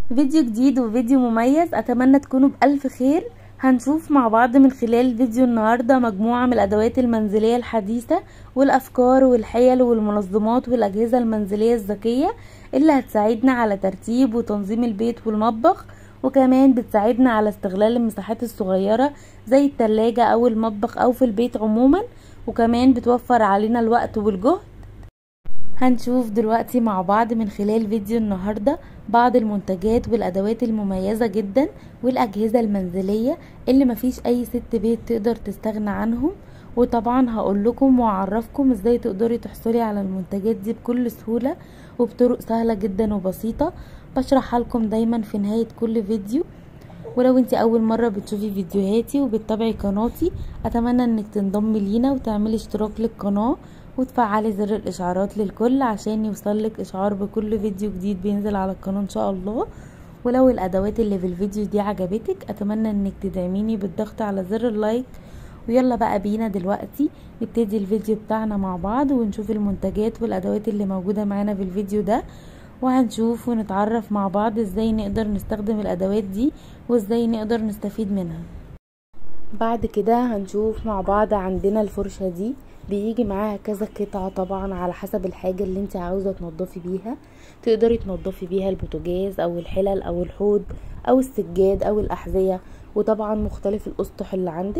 فيديو جديد وفيديو مميز اتمنى تكونوا بألف خير هنشوف مع بعض من خلال فيديو النهاردة مجموعة من الادوات المنزلية الحديثة والافكار والحيل والمنظمات والاجهزة المنزلية الذكية اللي هتساعدنا على ترتيب وتنظيم البيت والمطبخ وكمان بتساعدنا على استغلال المساحات الصغيرة زي التلاجة او المطبخ او في البيت عموما وكمان بتوفر علينا الوقت والجهد هنشوف دلوقتي مع بعض من خلال فيديو النهاردة بعض المنتجات والادوات المميزة جدا والاجهزة المنزلية اللي مفيش اي ست بيت تقدر تستغنى عنهم وطبعا هقول لكم واعرفكم ازاي تقدري تحصلي على المنتجات دي بكل سهولة وبطرق سهلة جدا وبسيطة بشرحها لكم دايما في نهاية كل فيديو ولو انت اول مرة بتشوفي فيديوهاتي وبتتابعي قناتي اتمنى انك تنضمي لينا وتعملي اشتراك للقناة وتفعلي زر الاشعارات للكل عشان يوصلك اشعار بكل فيديو جديد بينزل على القناة ان شاء الله ولو الادوات اللي في الفيديو دي عجبتك اتمنى انك تدعميني بالضغط على زر اللايك ويلا بقى بينا دلوقتي نبتدي الفيديو بتاعنا مع بعض ونشوف المنتجات والادوات اللي موجودة معانا في الفيديو ده وهنشوف ونتعرف مع بعض ازاي نقدر نستخدم الادوات دي وازاي نقدر نستفيد منها بعد كده هنشوف مع بعض عندنا الفرشة دي بيجي معاها كذا قطعة طبعا على حسب الحاجة اللي انت عاوزة تنضفي بيها تقدري تنضفي بيها البوتاجاز او الحلل او الحوض او السجاد او الاحذية وطبعا مختلف الاسطح اللي عندك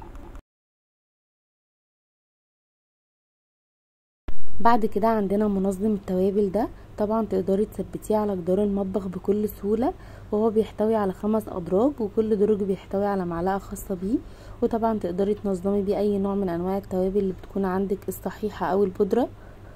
بعد كده عندنا منظم التوابل ده طبعا تقدري تثبتيه على جدار المطبخ بكل سهولة وهو بيحتوي على خمس اضراب وكل درج بيحتوي على معلقة خاصة بيه وطبعا تقدري تنظمي بيه اي نوع من انواع التوابل اللي بتكون عندك الصحيحة او البودرة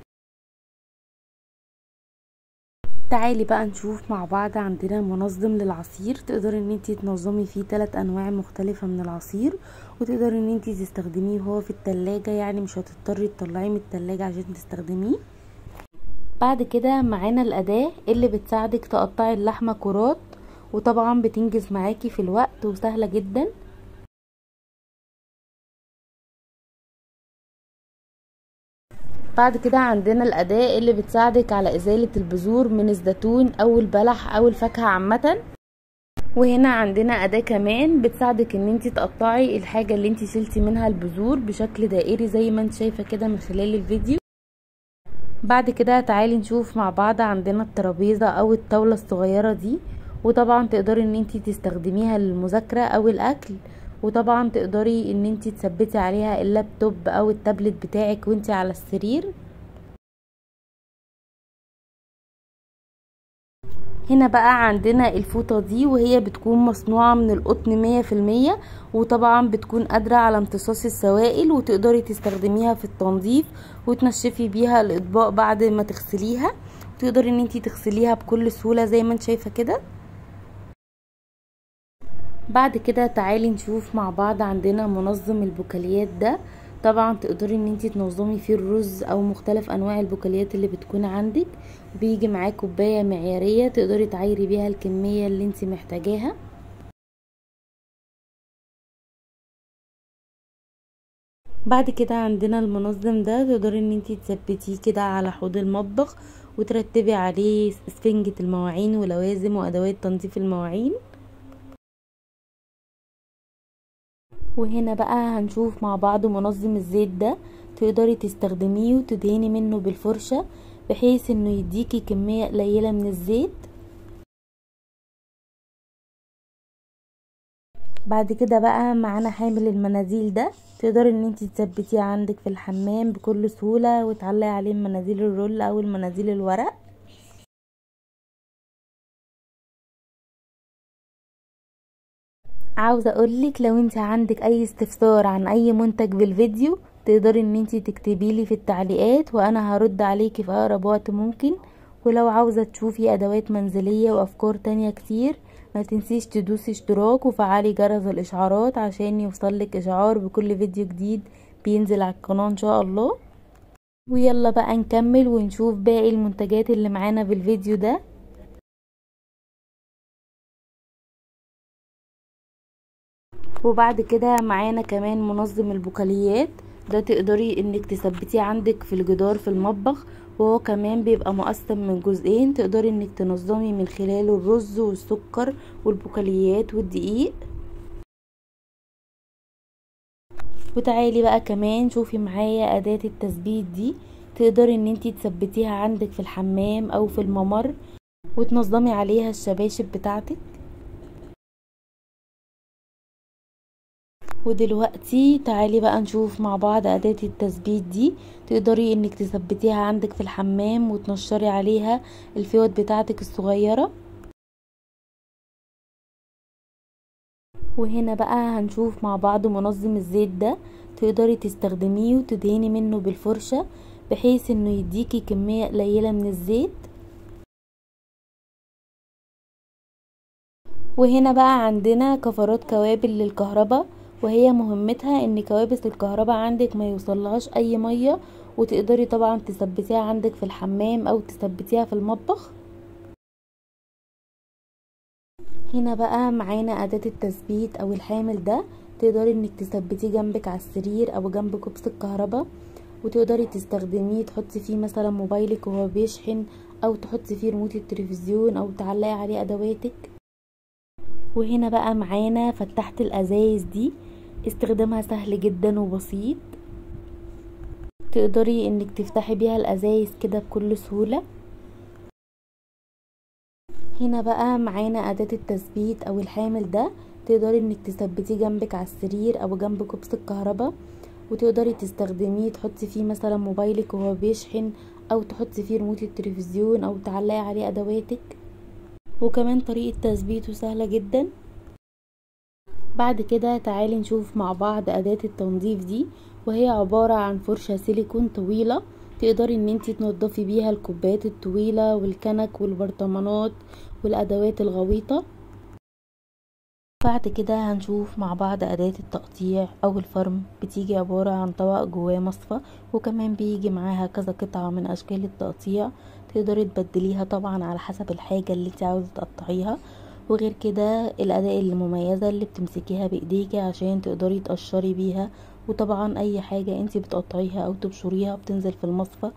تعالي بقى نشوف مع بعض عندنا منظم للعصير تقدري ان انتي تنظمي فيه ثلاث انواع مختلفة من العصير وتقدري ان انتي تستخدميه وهو في التلاجة يعني مش هتضطري تطلعيه من التلاجة عشان تستخدميه بعد كده معانا الاداة اللي بتساعدك تقطعي اللحمة كرات وطبعا بتنجز معاكي في الوقت وسهلة جدا بعد كده عندنا الأداة اللي بتساعدك على إزالة البذور من الزيتون أو البلح أو الفاكهة عامة وهنا عندنا أداة كمان بتساعدك ان انتي تقطعي الحاجة اللي انتي شلتي منها البذور بشكل دائري زي ما انت شايفة كده من خلال الفيديو بعد كده تعالي نشوف مع بعض عندنا الترابيزة او الطاولة الصغيرة دي وطبعا تقدري ان انتي تستخدميها للمذاكرة او الاكل وطبعا تقدري ان انتي تثبتي عليها اللابتوب او التابلت بتاعك وانتي على السرير هنا بقى عندنا الفوطة دي وهي بتكون مصنوعة من القطن مية في المية وطبعا بتكون قادرة على امتصاص السوائل وتقدري تستخدميها في التنظيف وتنشفي بيها الاطباق بعد ما تغسليها تقدري ان انتي تغسليها بكل سهولة زي ما انت شايفة كده بعد كده تعالي نشوف مع بعض عندنا منظم البكاليات ده طبعا تقدري ان انتي تنظمي فيه الرز او مختلف انواع البكاليات اللي بتكون عندك بيجي معاه كوباية معيارية تقدري تعايري بيها الكمية اللي انتي محتاجاها بعد كده عندنا المنظم ده تقدري ان انتي تثبتيه كده على حوض المطبخ وترتبي عليه اسفنجة المواعين ولوازم وادوات تنظيف المواعين وهنا بقى هنشوف مع بعض منظم الزيت ده تقدري تستخدميه وتدهني منه بالفرشة بحيث انه يديكي كمية قليلة من الزيت بعد كده بقى معانا حامل المناديل ده تقدري ان انتي تثبتيه عندك في الحمام بكل سهولة وتعلقي عليه مناديل الرول او المناديل الورق عاوزة اقولك لو انت عندك اي استفسار عن اي منتج بالفيديو تقدري ان انتي تكتبي لي في التعليقات وانا هرد عليكي في اقرب وقت ممكن ولو عاوزة تشوفي ادوات منزلية وافكار تانية كتير ما تنسيش تدوسي اشتراك وفعلي جرس الاشعارات عشان يوصلك اشعار بكل فيديو جديد بينزل على القناة ان شاء الله ويلا بقى نكمل ونشوف باقي المنتجات اللي معانا في الفيديو ده وبعد كده معانا كمان منظم البقاليات ده تقدري انك تثبتيه عندك في الجدار في المطبخ وهو كمان بيبقى مقسم من جزئين تقدري انك تنظمي من خلاله الرز والسكر والبقوليات والدقيق وتعالي بقى كمان شوفي معايا اداة التثبيت دي تقدري ان انتي تثبتيها عندك في الحمام او في الممر وتنظمي عليها الشباشب بتاعتك ودلوقتي تعالي بقى نشوف مع بعض اداة التثبيت دي تقدري انك تثبتيها عندك في الحمام وتنشري عليها الفيوت بتاعتك الصغيرة وهنا بقى هنشوف مع بعض منظم الزيت ده تقدري تستخدميه وتدهني منه بالفرشة بحيث انه يديكي كمية قليلة من الزيت وهنا بقى عندنا كفرات كوابل للكهرباء وهي مهمتها ان كوابس الكهرباء عندك ما يوصلهاش اي مية وتقدري طبعا تثبتيها عندك في الحمام او تثبتيها في المطبخ هنا بقى معانا اداة التثبيت او الحامل ده تقدري انك تثبتيه جنبك على السرير او جنب كوبس الكهرباء وتقدري تستخدميه تحطي فيه مثلا موبايلك وهو بيشحن او تحطي فيه ريموت التلفزيون او تعلقي عليه ادواتك وهنا بقى معانا فتحة الازايز دي استخدامها سهل جدا وبسيط تقدري انك تفتحي بيها الازايز كده بكل سهولة هنا بقى معانا اداة التثبيت او الحامل ده تقدري انك تثبتيه جنبك على السرير او جنب كوبس الكهرباء وتقدري تستخدميه تحطي فيه مثلا موبايلك وهو بيشحن او تحطي فيه ريموت التلفزيون او تعلقي عليه ادواتك وكمان طريقة تثبيته سهلة جدا بعد كده تعالي نشوف مع بعض اداة التنظيف دي وهي عبارة عن فرشة سيليكون طويلة تقدري ان انتي تنضفي بيها الكوبايات الطويلة والكنك والبرطمانات والادوات الغويطة بعد كده هنشوف مع بعض أداة التقطيع أو الفرم بتيجي عبارة عن طبق جواه مصفى وكمان بيجي معاها كذا قطعة من أشكال التقطيع تقدري تبدليها طبعا على حسب الحاجة اللي انت عاوزة تقطعيها وغير كده الأداة المميزة اللي بتمسكيها بإيديكي عشان تقدري تقشري بيها وطبعا أي حاجة انت بتقطعيها أو تبشريها بتنزل في المصفى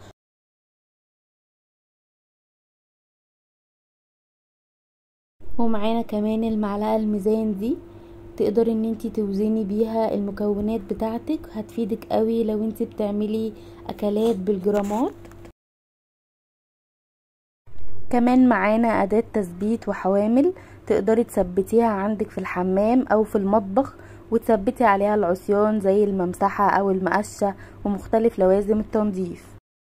ومعانا كمان المعلقة الميزان دي تقدري ان انتي توزني بيها المكونات بتاعتك هتفيدك قوي لو انتي بتعملي اكلات بالجرامات كمان معانا اداة تثبيت وحوامل تقدري تثبتيها عندك في الحمام او في المطبخ وتثبتي عليها العصيان زي الممسحة او المقشة ومختلف لوازم التنظيف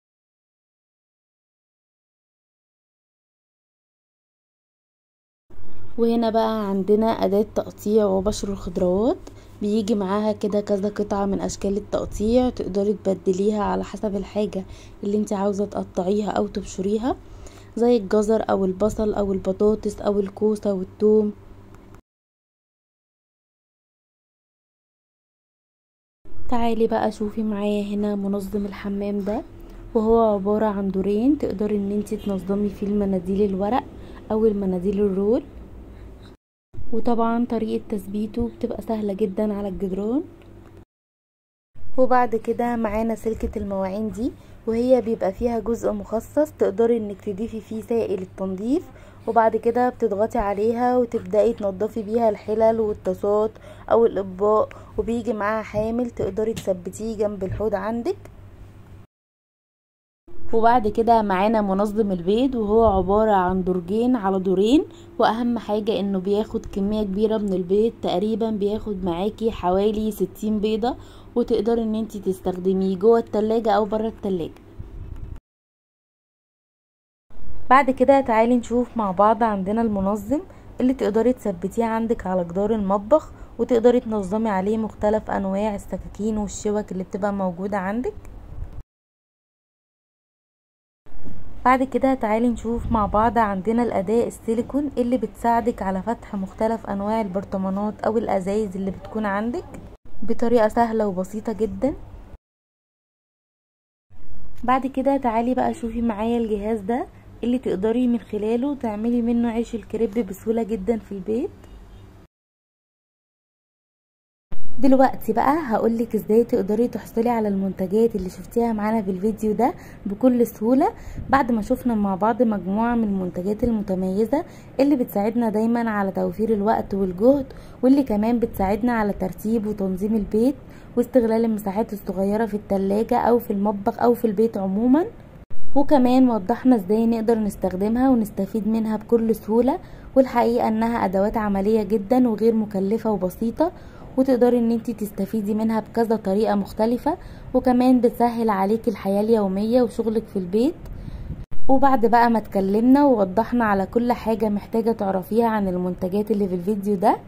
وهنا بقى عندنا أداة تقطيع وبشر الخضروات بيجي معاها كده كذا قطعة من أشكال التقطيع تقدري تبدليها على حسب الحاجة اللي انت عاوزة تقطعيها أو تبشريها زي الجزر أو البصل أو البطاطس أو الكوسة والثوم تعالي بقى شوفي معايا هنا منظم الحمام ده وهو عبارة عن دورين تقدري ان انت تنظمي فيه المناديل الورق او المناديل الرول وطبعا طريقة تثبيته بتبقى سهلة جدا على الجدران وبعد كده معانا سلكة المواعين دي وهي بيبقى فيها جزء مخصص تقدري انك تضيفي فيه سائل التنظيف وبعد كده بتضغطي عليها وتبدأي تنضفي بيها الحلل والطاسات او الاطباق وبيجي معاها حامل تقدري تثبتيه جنب الحوض عندك وبعد كده معانا منظم البيض وهو عبارة عن درجين على دورين واهم حاجة انه بياخد كمية كبيرة من البيض تقريبا بياخد معاكي حوالي ستين بيضة وتقدري ان انتي تستخدميه جوه التلاجة او برا التلاجة بعد كده تعالي نشوف مع بعض عندنا المنظم اللي تقدري تثبتيه عندك على جدار المطبخ وتقدري تنظمي عليه مختلف انواع السكاكين والشوك اللي بتبقى موجودة عندك بعد كده تعالي نشوف مع بعض عندنا الأداة السيليكون اللي بتساعدك على فتح مختلف أنواع البرطمانات أو الأزايز اللي بتكون عندك بطريقة سهلة وبسيطة جدا بعد كده تعالي بقى شوفي معايا الجهاز ده اللي تقدري من خلاله تعملي منه عيش الكريب بسهولة جدا في البيت دلوقتي بقى هقولك ازاي تقدري تحصلي على المنتجات اللي شفتيها معانا في الفيديو ده بكل سهولة بعد ما شفنا مع بعض مجموعة من المنتجات المتميزة اللي بتساعدنا دايما على توفير الوقت والجهد واللي كمان بتساعدنا على ترتيب وتنظيم البيت واستغلال المساحات الصغيرة في التلاجة او في المطبخ او في البيت عموما وكمان وضحنا ازاي نقدر نستخدمها ونستفيد منها بكل سهولة والحقيقة انها ادوات عملية جدا وغير مكلفة وبسيطة وتقدري ان انت تستفيدي منها بكذا طريقة مختلفة وكمان بتسهل عليك الحياة اليومية وشغلك في البيت وبعد بقى ما اتكلمنا ووضحنا على كل حاجة محتاجة تعرفيها عن المنتجات اللي في الفيديو ده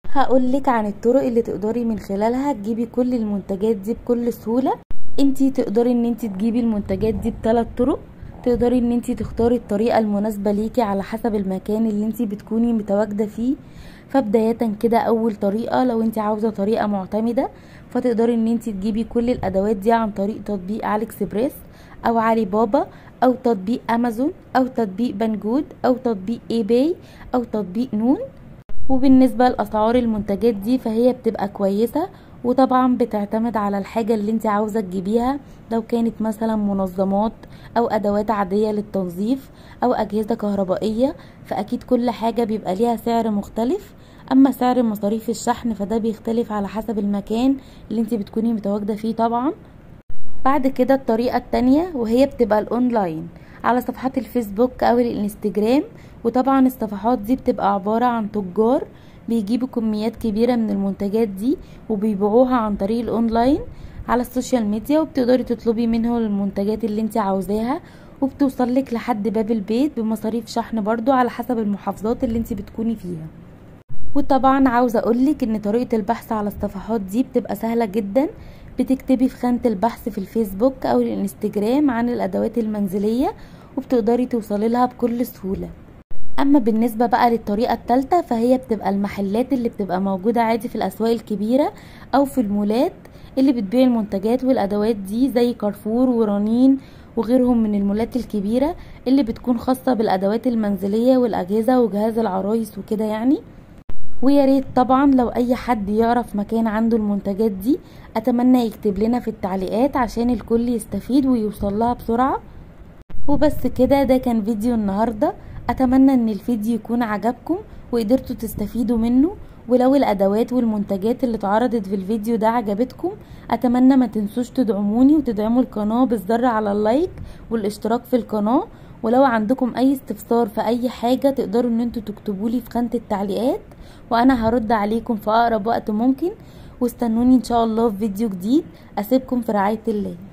هقولك عن الطرق اللي تقدري من خلالها تجيبي كل المنتجات دي بكل سهولة انتي تقدري ان انتي تجيبي المنتجات دي بثلاث طرق تقدري ان انتي تختاري الطريقة المناسبة ليكي على حسب المكان اللي انتي بتكوني متواجدة فيه فبداية كده اول طريقة لو انت عاوزة طريقة معتمدة فتقدري ان انت تجيبي كل الادوات دي عن طريق تطبيق علي اكسبريس او علي بابا او تطبيق امازون او تطبيق بنجود او تطبيق اي باي او تطبيق نون وبالنسبة لاسعار المنتجات دي فهي بتبقى كويسة وطبعا بتعتمد على الحاجة اللي انت عاوزة تجيبيها لو كانت مثلا منظمات او ادوات عادية للتنظيف او اجهزة كهربائية فاكيد كل حاجة بيبقى ليها سعر مختلف اما سعر مصاريف الشحن فده بيختلف على حسب المكان اللي انت بتكوني متواجدة فيه طبعا بعد كده الطريقة التانية وهي بتبقى الاونلاين على صفحات الفيسبوك او الانستجرام وطبعا الصفحات دي بتبقى عبارة عن تجار بيجيبوا كميات كبيرة من المنتجات دي وبيبيعوها عن طريق الاونلاين على السوشيال ميديا وبتقدري تطلبي منهم المنتجات اللي انت عاوزاها وبتوصل لك لحد باب البيت بمصاريف شحن برضو على حسب المحافظات اللي انت بتكوني فيها وطبعا عاوزة اقولك ان طريقة البحث على الصفحات دي بتبقى سهلة جدا بتكتبي في خانة البحث في الفيسبوك او الانستجرام عن الادوات المنزلية وبتقدري توصلي لها بكل سهولة اما بالنسبة بقى للطريقة التالتة فهي بتبقى المحلات اللي بتبقى موجودة عادي في الاسواق الكبيرة او في المولات اللي بتبيع المنتجات والادوات دي زي كارفور ورنين وغيرهم من المولات الكبيرة اللي بتكون خاصة بالادوات المنزلية والاجهزة وجهاز العرايس وكده يعني ويا ريت طبعا لو اي حد يعرف مكان عنده المنتجات دي اتمنى يكتب لنا في التعليقات عشان الكل يستفيد ويوصل لها بسرعة وبس كده ده كان فيديو النهاردة اتمنى ان الفيديو يكون عجبكم وقدرتوا تستفيدوا منه ولو الادوات والمنتجات اللي اتعرضت في الفيديو ده عجبتكم اتمنى ما تنسوش تدعموني وتدعموا القناة بالضغط على اللايك والاشتراك في القناة ولو عندكم اي استفسار في اي حاجة تقدروا ان انتوا تكتبولي في خانة التعليقات وانا هرد عليكم في اقرب وقت ممكن واستنوني ان شاء الله في فيديو جديد اسيبكم في رعاية الله